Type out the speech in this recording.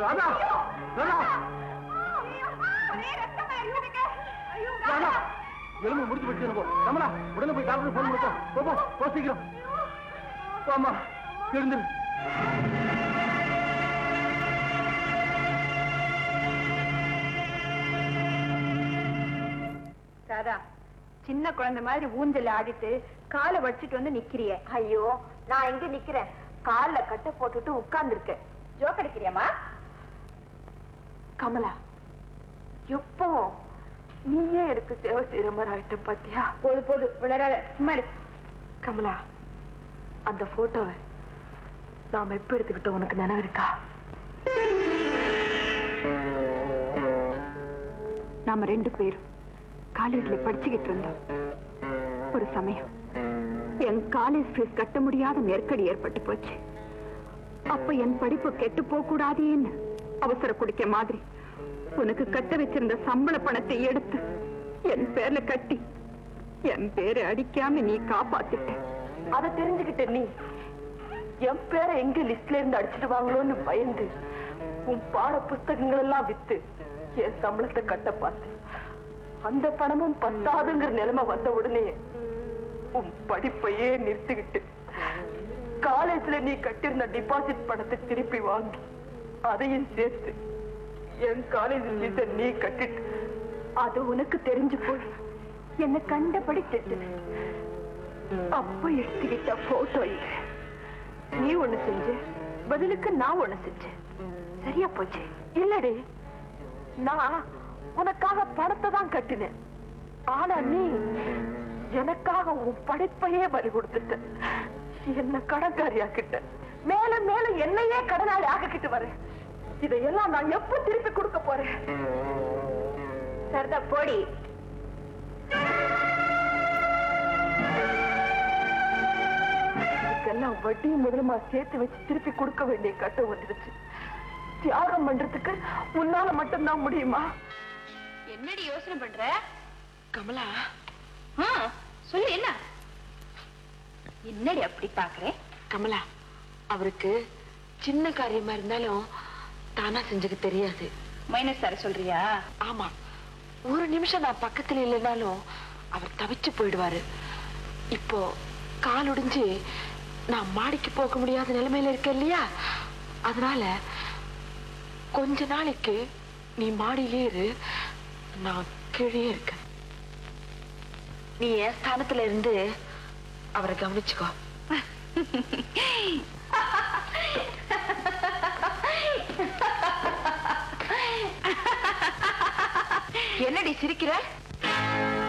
ராதா ராதா ராதா எலும்பு முடிச்சு வச்சு போ கமலா உடனே போய் டாக்டர் போன் பண்ணி போ போ போ சீக்கிரம் ஆமா எழுந்துரு ராதா சின்ன குழந்தை மாதிரி ஊஞ்சல் ஆடிட்டு காலை வச்சுட்டு வந்து நிக்கிறிய ஐயோ நான் எங்க நிக்கிறேன் கால்ல கட்ட போட்டுட்டு உட்கார்ந்து இருக்கேன் ஜோக் அடிக்கிறியாமா கமலா எப்போ நீயே எனக்கு சேவை செய்யற மாதிரி ஆயிட்ட பாத்தியா போது போது விளையாட சும்மா இரு. கமலா அந்த போட்டோவை நாம எப்ப எடுத்துக்கிட்டோம் உனக்கு நினைவு இருக்கா நாம ரெண்டு பேரும் காலேஜ்ல படிச்சுக்கிட்டு இருந்தோம் ஒரு சமயம் என் காலேஜ் ஃபீஸ் கட்ட முடியாத நெருக்கடி ஏற்பட்டு போச்சு அப்ப என் படிப்பு கெட்டு போக கூடாதேன்னு அவசர குடிக்க மாதிரி உனக்கு கட்ட வச்சிருந்த சம்பள பணத்தை எடுத்து என் பேர்ல கட்டி என் பேரை அடிக்காம நீ காப்பாத்திட்ட அதை தெரிஞ்சுக்கிட்ட நீ என் பேரை எங்க லிஸ்ட்ல இருந்து அடிச்சிடுவாங்களோன்னு பயந்து உன் பாட புஸ்தகங்கள் எல்லாம் வித்து என் சம்பளத்தை கட்ட பார்த்து அந்த பணமும் பத்தாதுங்கிற நிலைமை வந்த உடனே உன் படிப்பையே நிறுத்திக்கிட்டு காலேஜ்ல நீ கட்டிருந்த டிபாசிட் பணத்தை திருப்பி வாங்கி அதையும் சேர்த்து என் காலேஜ் ஃபீஸ நீ கட்டிட்டு அது உனக்கு தெரிஞ்சு போய் என்ன கண்டபடி திட்டு அப்ப எடுத்துக்கிட்ட போட்டோ இது நீ ஒண்ணு செஞ்ச பதிலுக்கு நான் ஒண்ணு செஞ்சேன் சரியா போச்சு இல்லடி நான் உனக்காக பணத்தை தான் கட்டினேன் ஆனா நீ எனக்காக உன் படிப்பையே பறி கொடுத்துட்ட என்ன கடன்காரியாக்கிட்ட மேல மேல என்னையே கடனாளி ஆக்கிக்கிட்டு வரேன் இதையெல்லாம் நான் எப்ப திருப்பி கொடுக்க போறேன் சரிதா போடி இதுக்கெல்லாம் வட்டி முதலமா சேர்த்து வச்சு திருப்பி கொடுக்க வேண்டிய கட்டம் வந்துருச்சு தியாகம் பண்றதுக்கு உன்னால மட்டும்தான் முடியுமா என்னடி யோசனை பண்ற கமலா ஆ, சொல்லு என்ன என்னடி அப்படி பாக்குறேன் கமலா அவருக்கு சின்ன காரியமா இருந்தாலும் தானா செஞ்சுக்க தெரியாது மைனஸ் தர சொல்றியா ஆமா ஒரு நிமிஷம் நான் பக்கத்துல இல்லைனாலும் அவர் தவிச்சு போயிடுவாரு இப்போ கால் ஒடிஞ்சு நான் மாடிக்கு போக முடியாத நிலைமையில இருக்க இல்லையா அதனால கொஞ்ச நாளைக்கு நீ மாடியிலே இரு நான் கீழே இருக்கேன் நீ என் ஸ்தானத்துல இருந்து அவரை கவனிச்சுக்கோ என்னடி சிரிக்கிற